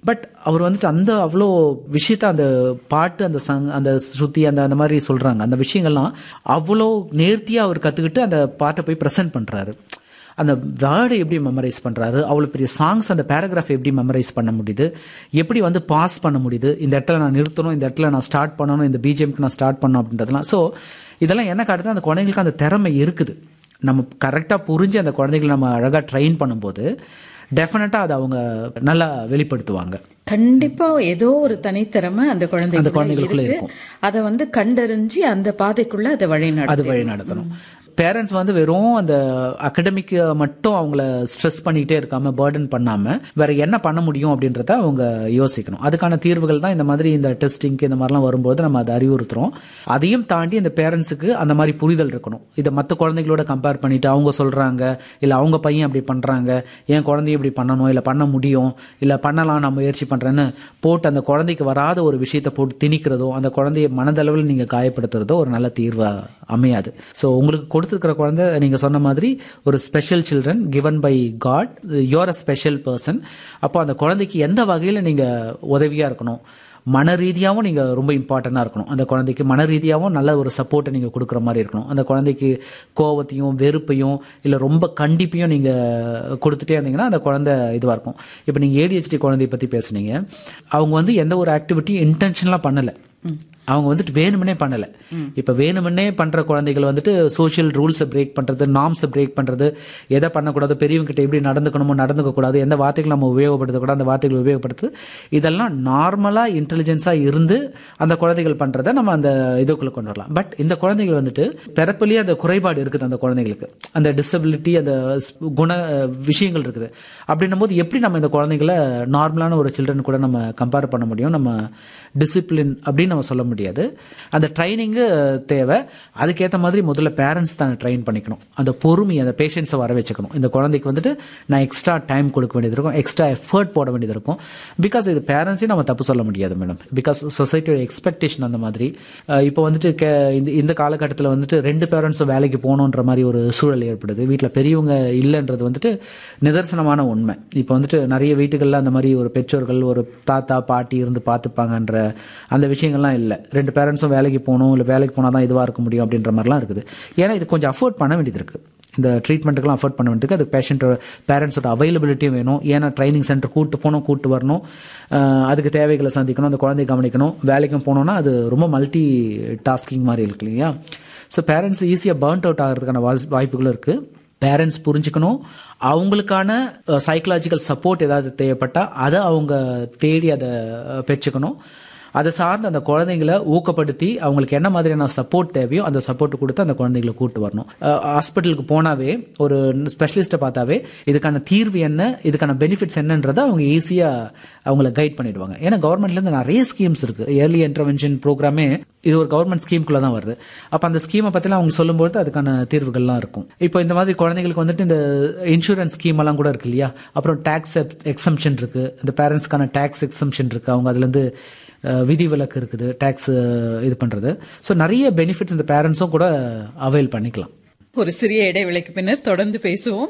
but அவர் வந்துட்டு அந்த அவ்வளோ விஷயத்த அந்த பாட்டு அந்த சங் அந்த ஸ்ருதி அந்த அந்த மாதிரி சொல்கிறாங்க அந்த விஷயங்கள்லாம் அவ்வளோ நேர்த்தியாக அவர் கற்றுக்கிட்டு அந்த பாட்டை போய் ப்ரெசென்ட் பண்ணுறாரு அந்த வேர்டை எப்படி மெமரைஸ் பண்ணுறாரு அவ்வளோ பெரிய சாங்ஸ் அந்த பேராகிராஃப் எப்படி மெமரைஸ் பண்ண முடியுது எப்படி வந்து பாஸ் பண்ண முடியுது இந்த இடத்துல நான் நிறுத்தணும் இந்த இடத்துல நான் ஸ்டார்ட் பண்ணணும் இந்த பிஜிஎம்க்கு நான் ஸ்டார்ட் பண்ணணும் அப்படின்றதுலாம் ஸோ இதெல்லாம் என்ன காட்டுது அந்த குழந்தைங்களுக்கு அந்த திறமை இருக்குது நம்ம கரெக்டாக புரிஞ்சு அந்த குழந்தைகளை நம்ம அழகாக ட்ரெயின் பண்ணும்போது டெஃபினட்டாக அதை அவங்க நல்லா வெளிப்படுத்துவாங்க கண்டிப்பா ஏதோ ஒரு தனித்திறமை அந்த குழந்தை அந்த குழந்தைகளுக்குள்ள இருக்கு அதை வந்து கண்டறிஞ்சு அந்த பாதைக்குள்ள அதை வழி அது வழி நடத்தணும் பேரண்ட்ஸ் வந்து வெறும் அந்த அகடமிக் மட்டும் அவங்கள ஸ்ட்ரெஸ் பண்ணிக்கிட்டே இருக்காம பேர்டன் பண்ணாம வேற என்ன பண்ண முடியும் அப்படின்றத அவங்க யோசிக்கணும் அதுக்கான தீர்வுகள் தான் இந்த மாதிரி இந்த டெஸ்டிங்க்கு இந்த மாதிரிலாம் வரும்போது நம்ம அதை அறிவுறுத்துறோம் அதையும் தாண்டி இந்த பேரண்ட்ஸுக்கு அந்த மாதிரி புரிதல் இருக்கணும் இதை மற்ற குழந்தைகளோட கம்பேர் பண்ணிட்டு அவங்க சொல்றாங்க இல்ல அவங்க பையன் அப்படி பண்றாங்க என் குழந்தைய இப்படி பண்ணணும் இல்ல பண்ண முடியும் இல்ல பண்ணலாம் நான் முயற்சி பண்றேன்னு போட்டு அந்த குழந்தைக்கு வராத ஒரு விஷயத்தை போட்டு திணிக்கிறதோ அந்த குழந்தைய மனதளவில் நீங்க காயப்படுத்துறதோ ஒரு நல்ல தீர்வா அமையாது ஸோ உங்களுக்கு கொடுத்துருக்கிற குழந்தை நீங்க சொன்ன மாதிரி ஒரு special children given by God you're a special person அப்போ அந்த குழந்தைக்கு எந்த வகையில் நீங்க உதவியா இருக்கணும் மன ரீதியாகவும் நீங்கள் ரொம்ப இம்பார்ட்டண்ட்டாக இருக்கணும் அந்த குழந்தைக்கு மன ரீதியாகவும் நல்ல ஒரு சப்போர்ட்டை நீங்கள் கொடுக்குற மாதிரி இருக்கணும் அந்த குழந்தைக்கு கோவத்தையும் வெறுப்பையும் இல்லை ரொம்ப கண்டிப்பையும் நீங்கள் கொடுத்துட்டே இருந்தீங்கன்னா அந்த குழந்தை இதுவாக இருக்கும் இப்போ நீங்கள் ஏடிஹெச்டி குழந்தைய பற்றி பேசுனீங்க அவங்க வந்து எந்த ஒரு ஆக்டிவிட்டியும் இன்டென்ஷனலாக பண்ணலை அவங்க வந்துட்டு வேணுமனே பண்ணலை இப்போ வேணுமனே பண்ணுற குழந்தைகள் வந்துட்டு சோஷியல் ரூல்ஸை பிரேக் பண்ணுறது நார்ம்ஸை பிரேக் பண்ணுறது எதை பண்ணக்கூடாது பெரியவங்க கிட்ட எப்படி நடந்துக்கணுமோ நடந்துக்க கூடாது எந்த வார்த்தைகள் நம்ம உபயோகப்படுத்தக்கூடாது அந்த வார்த்தைகளை உபயோகப்படுத்து இதெல்லாம் நார்மலாக இன்டெலிஜென்ஸாக இருந்து அந்த குழந்தைகள் பண்ணுறதை நம்ம அந்த இதுக்குள்ளே கொண்டு வரலாம் பட் இந்த குழந்தைகள் வந்துட்டு பிறப்பிலேயே அந்த குறைபாடு இருக்குது அந்த குழந்தைங்களுக்கு அந்த டிசபிலிட்டி அந்த குண விஷயங்கள் இருக்குது அப்படின்னும் போது எப்படி நம்ம இந்த குழந்தைகளை நார்மலான ஒரு சில்ட்ரன் கூட நம்ம கம்பேர் பண்ண முடியும் நம்ம டிசிப்ளின் அப்படின்னு நம்ம சொல்ல முடியாது அந்த ட்ரைனிங்கு தேவை அதுக்கேற்ற மாதிரி முதல்ல பேரண்ட்ஸ் தான் ட்ரெயின் பண்ணிக்கணும் அந்த பொறுமை அந்த பேஷன்ஸை வர வச்சுக்கணும் இந்த குழந்தைக்கு வந்துட்டு நான் எக்ஸ்ட்ரா டைம் கொடுக்க வேண்டியது இருக்கும் எக்ஸ்ட்ரா எஃபர்ட் போட வேண்டியது இருக்கும் பிகாஸ் இது பேரண்ட்ஸையும் நம்ம தப்பு சொல்ல முடியாது மேடம் பிகாஸ் சொசைட்டியோட எக்ஸ்பெக்டேஷன் அந்த மாதிரி இப்போ வந்துட்டு கே இந்த இந்த காலகட்டத்தில் வந்துட்டு ரெண்டு பேரண்ட்ஸும் வேலைக்கு போகணுன்ற மாதிரி ஒரு சூழல் ஏற்படுது வீட்டில் பெரியவங்க இல்லைன்றது வந்துட்டு நிதர்சனமான உண்மை இப்போ வந்துட்டு நிறைய வீட்டுகளில் அந்த மாதிரி ஒரு பெற்றோர்கள் ஒரு தாத்தா பாட்டி இருந்து பார்த்துப்பாங்கன்ற அந்த விஷயங்கள்லாம் இல்லை ரெண்டு பேரண்ட்ஸும் வேலைக்கு போகணும் இல்லை வேலைக்கு போனால் தான் இதுவாக இருக்க முடியும் அப்படின்ற மாதிரிலாம் இருக்குது ஏன்னா இது கொஞ்சம் அஃபோர்ட் பண்ண வேண்டியது இருக்குது இந்த ட்ரீட்மெண்ட்டுக்கெல்லாம் அஃபோர்ட் பண்ண வேண்டியதுக்கு அது பேஷண்ட்டோட பேரண்ட்ஸோட அவைலபிலிட்டியும் வேணும் ஏன்னா ட்ரைனிங் சென்டர் கூட்டு போகணும் கூட்டு வரணும் அதுக்கு தேவைகளை சந்திக்கணும் அந்த குழந்தைய கவனிக்கணும் வேலைக்கும் போனோம்னா அது ரொம்ப மல்டி டாஸ்கிங் மாதிரி இருக்கு இல்லையா ஸோ பேரண்ட்ஸ் ஈஸியாக பேர்ன்ட் அவுட் ஆகிறதுக்கான வாய்ப்புகளும் இருக்குது பேரண்ட்ஸ் புரிஞ்சுக்கணும் அவங்களுக்கான சைக்கலாஜிக்கல் சப்போர்ட் ஏதாவது தேவைப்பட்டால் அதை அவங்க தேடி அதை பெற்றுக்கணும் அதை சார்ந்து அந்த குழந்தைங்களை ஊக்கப்படுத்தி அவங்களுக்கு என்ன மாதிரியான சப்போர்ட் தேவையோ அந்த சப்போர்ட் கொடுத்து அந்த குழந்தைகளை கூட்டு வரணும் ஹாஸ்பிட்டலுக்கு போனாவே ஒரு ஸ்பெஷலிஸ்ட்டை பார்த்தாவே இதுக்கான தீர்வு என்ன இதுக்கான பெனிஃபிட்ஸ் என்னன்றதை அவங்க ஈஸியாக அவங்கள கைட் பண்ணிடுவாங்க ஏன்னா கவர்மெண்ட்லேருந்து நிறைய ஸ்கீம்ஸ் இருக்குது ஏர்லி இன்டர்வென்ஷன் ப்ரோக்ராமே இது ஒரு கவர்மெண்ட் ஸ்கீம்குள்ளே தான் வருது அப்போ அந்த ஸ்கீமை பற்றிலாம் அவங்க சொல்லும்போது அதுக்கான தீர்வுகள்லாம் இருக்கும் இப்போ இந்த மாதிரி குழந்தைங்களுக்கு வந்துட்டு இந்த இன்சூரன்ஸ் ஸ்கீம் எல்லாம் கூட இருக்கு இல்லையா அப்புறம் டேக்ஸ் எக்ஸம்ஷன் இருக்குது இந்த பேரண்ட்ஸ்க்கான டேக்ஸ் எக்ஸம்ஷன் இருக்குது அவங்க அதுலேருந்து விதி விலக்கு இருக்குது டேக்ஸ் இது பண்ணுறது ஸோ நிறைய பெனிஃபிட்ஸ் இந்த பேரண்ட்ஸும் கூட அவைல் பண்ணிக்கலாம் ஒரு சிறிய இடைவேளைக்கு பின்னர் தொடர்ந்து பேசுவோம்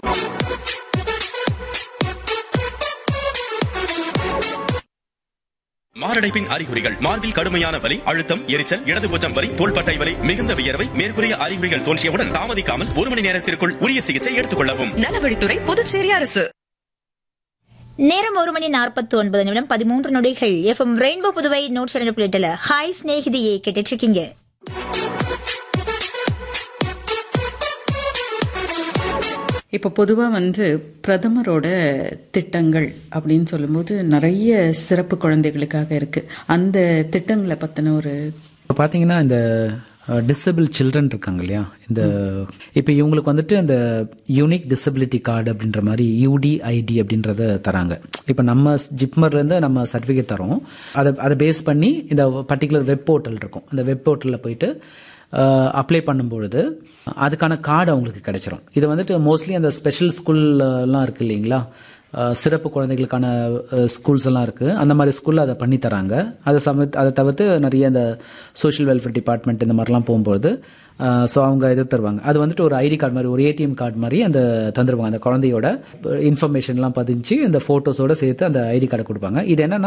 மாரடைப்பின் அறிகுறிகள் மார்பில் கடுமையான வலி அழுத்தம் எரிச்சல் இடது பூச்சம் வலி தோள்பட்டை வலி மிகுந்த வியர்வை மேற்கூறிய அறிகுறிகள் தோன்றியவுடன் தாமதிக்காமல் ஒரு மணி நேரத்திற்குள் உரிய சிகிச்சை எடுத்துக் கொள்ளவும் நலவழித்துறை புதுச்சேரி அரசு நேரம் ஒரு மணி நாற்பத்தி ஒன்பது நிமிடம் பதிமூன்று நொடிகள் எஃப்எம் ரெயின்போ புதுவை நூற்றி ரெண்டு புள்ளிட்டுல ஹாய் ஸ்நேகிதியை கேட்டுட்டு இருக்கீங்க இப்போ பொதுவாக வந்து பிரதமரோட திட்டங்கள் அப்படின்னு சொல்லும்போது நிறைய சிறப்பு குழந்தைகளுக்காக இருக்கு அந்த திட்டங்களை பற்றின ஒரு இப்போ பார்த்தீங்கன்னா இந்த டிசபிள் சில்ட்ரன் இருக்காங்க இல்லையா இந்த இப்போ இவங்களுக்கு வந்துட்டு அந்த யூனிக் டிசபிலிட்டி கார்டு அப்படின்ற மாதிரி யூடிஐடி அப்படின்றத தராங்க இப்போ நம்ம ஜிப்மர்லேருந்து நம்ம சர்டிஃபிகேட் தரோம் அதை அதை பேஸ் பண்ணி இந்த பர்டிகுலர் வெப் போர்ட்டல் இருக்கும் அந்த வெப் போர்ட்டலில் போயிட்டு அப்ளை பண்ணும்பொழுது அதுக்கான கார்டு அவங்களுக்கு கிடைச்சிரும் இது வந்துட்டு மோஸ்ட்லி அந்த ஸ்பெஷல் ஸ்கூல்லாம் இருக்குது இல்லைங்களா சிறப்பு குழந்தைகளுக்கான ஸ்கூல்ஸ் எல்லாம் இருக்குது அந்த மாதிரி ஸ்கூலில் அதை பண்ணி தராங்க அதை சம அதை தவிர்த்து நிறைய இந்த சோஷியல் வெல்ஃபேர் டிபார்ட்மெண்ட் இந்த மாதிரிலாம் போகும்போது ஸோ அவங்க இது தருவாங்க அது வந்துட்டு ஒரு ஐடி கார்டு மாதிரி ஒரு ஏடிஎம் கார்டு மாதிரி அந்த தந்துருவாங்க அந்த குழந்தையோட இன்ஃபர்மேஷன்லாம் பதிஞ்சு இந்த ஃபோட்டோஸோட சேர்த்து அந்த ஐடி கார்டை கொடுப்பாங்க இது என்னன்னா